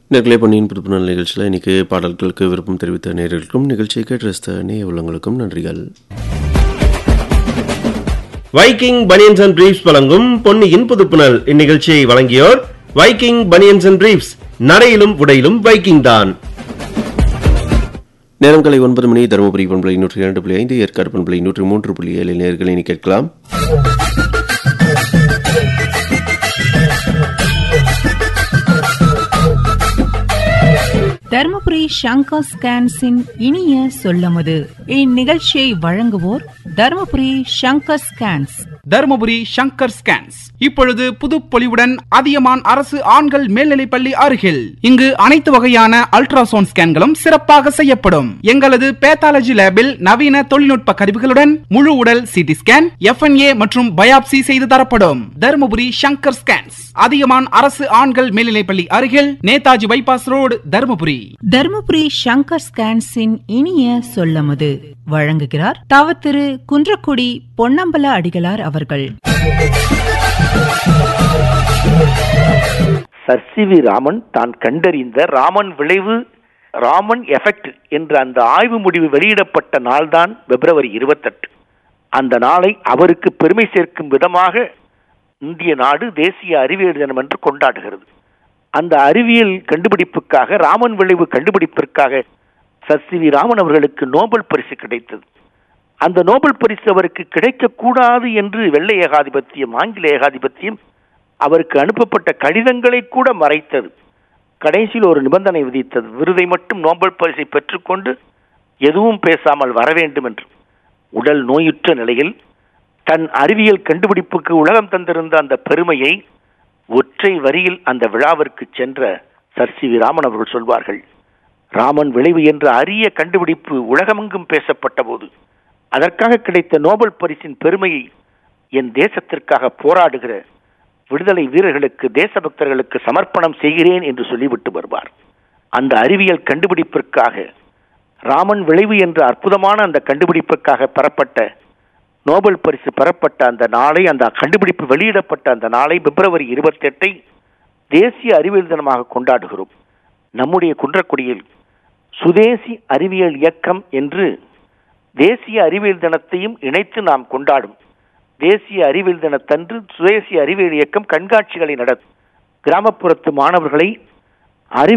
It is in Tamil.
நேர்களை பொன்னியின் புதுப்புணல் நிகழ்ச்சியில் இன்னைக்கு பாடல்களுக்கு விருப்பம் தெரிவித்த நேர்களுக்கும் நிகழ்ச்சியை கேட்டு ரசித்த நேய உள்ளங்களுக்கும் நன்றிகள் வைக்கிங் பனியன்ஸ் அண்ட் பிரீஃப்ஸ் வழங்கும் பொன்னியின் புதுப்புணல் இந்நிகழ்ச்சியை வழங்கியோர் வைக்கிங் பனியன்ஸ் அண்ட் பிரீஃப்ஸ் நடையிலும் உடையிலும் வைக்கிங் தான் நேரம் காலை ஒன்பது மணி தருமபுரி பண்பலை நூற்றி இரண்டு புள்ளி ஐந்து ஏற்காடு பண்பலை நூற்றி மூன்று புள்ளி ஏழு நேர்களை இனி கேட்கலாம் தர்மபுரி சங்கர் ஸ்கேன்ஸின் இனிய சொல்லமுது இந்நிகழ்ச்சியை வழங்குவோர் தர்மபுரி சங்கர் ஸ்கேன்ஸ் தருமபுரி சங்கர் ஸ்கேன்ஸ் இப்பொழுது புதுப்பொலிவுடன் அதியமான் அரசு ஆண்கள் மேல்நிலைப்பள்ளி அருகில் இங்கு அனைத்து வகையான அல்ட்ராசவுண்ட் ஸ்கேன்களும் சிறப்பாக செய்யப்படும் எங்களது பேத்தாலஜி லேபில் நவீன தொழில்நுட்ப கருவிகளுடன் முழு உடல் சிடி ஸ்கேன் எஃப்என்ஏ மற்றும் பயாப்சி செய்து தரப்படும் தருமபுரி சங்கர் ஸ்கேன்ஸ் அதியமான் அரசு ஆண்கள் மேல்நிலைப்பள்ளி அருகில் நேதாஜி பைபாஸ் ரோடு தருமபுரி தர்மபுரி சங்கர் ஸ்கேன்ஸின் இனிய சொல்லமுது வழங்குகிறார் தவ திரு குன்றக்குடி பொன்னம்பல அடிகளார் அவர்கள் சர் சி வி ராமன் தான் கண்டறிந்த ராமன் விளைவு ராமன் எஃபெக்ட் என்ற அந்த ஆய்வு முடிவு வெளியிடப்பட்ட நாள்தான் பிப்ரவரி இருபத்தெட்டு அந்த நாளை அவருக்கு பெருமை சேர்க்கும் விதமாக இந்திய நாடு தேசிய அறிவியல் தினம் என்று கொண்டாடுகிறது அந்த அறிவியல் கண்டுபிடிப்புக்காக ராமன் விளைவு கண்டுபிடிப்பிற்காக சர் சி வி ராமன் அவர்களுக்கு நோபல் பரிசு கிடைத்தது அந்த நோபல் பரிசு அவருக்கு கிடைக்கக்கூடாது என்று வெள்ளை ஏகாதிபத்தியம் ஆங்கில ஏகாதிபத்தியம் அவருக்கு அனுப்பப்பட்ட கடிதங்களை கூட மறைத்தது கடைசியில் ஒரு நிபந்தனை விதித்தது விருதை மட்டும் நோபல் பரிசை பெற்றுக்கொண்டு எதுவும் பேசாமல் வர வேண்டும் என்று உடல் நோயுற்ற நிலையில் தன் அறிவியல் கண்டுபிடிப்புக்கு உலகம் தந்திருந்த அந்த பெருமையை ஒற்றை வரியில் அந்த விழாவிற்கு சென்ற சர் சி வி ராமன் அவர்கள் சொல்வார்கள் ராமன் விளைவு என்ற அரிய கண்டுபிடிப்பு உலகமெங்கும் பேசப்பட்ட போது அதற்காக கிடைத்த நோபல் பரிசின் பெருமையை என் தேசத்திற்காக போராடுகிற விடுதலை வீரர்களுக்கு தேசபக்தர்களுக்கு சமர்ப்பணம் செய்கிறேன் என்று சொல்லிவிட்டு வருவார் அந்த அறிவியல் கண்டுபிடிப்பிற்காக ராமன் விளைவு என்ற அற்புதமான அந்த கண்டுபிடிப்புக்காக பெறப்பட்ட நோபல் பரிசு பெறப்பட்ட அந்த நாளை அந்த கண்டுபிடிப்பு வெளியிடப்பட்ட அந்த நாளை பிப்ரவரி இருபத்தி எட்டை தேசிய அறிவியல் தினமாக கொண்டாடுகிறோம் நம்முடைய குன்றக்குடியில் சுதேசி அறிவியல் இயக்கம் என்று தேசிய அறிவியல் தினத்தையும் இணைத்து நாம் கொண்டாடும் தேசிய அறிவியல் தினத்தன்று சுதேசிய அறிவியல் இயக்கம் கண்காட்சிகளை நடத்தும் கிராமப்புறத்து மாணவர்களை அறிவியல்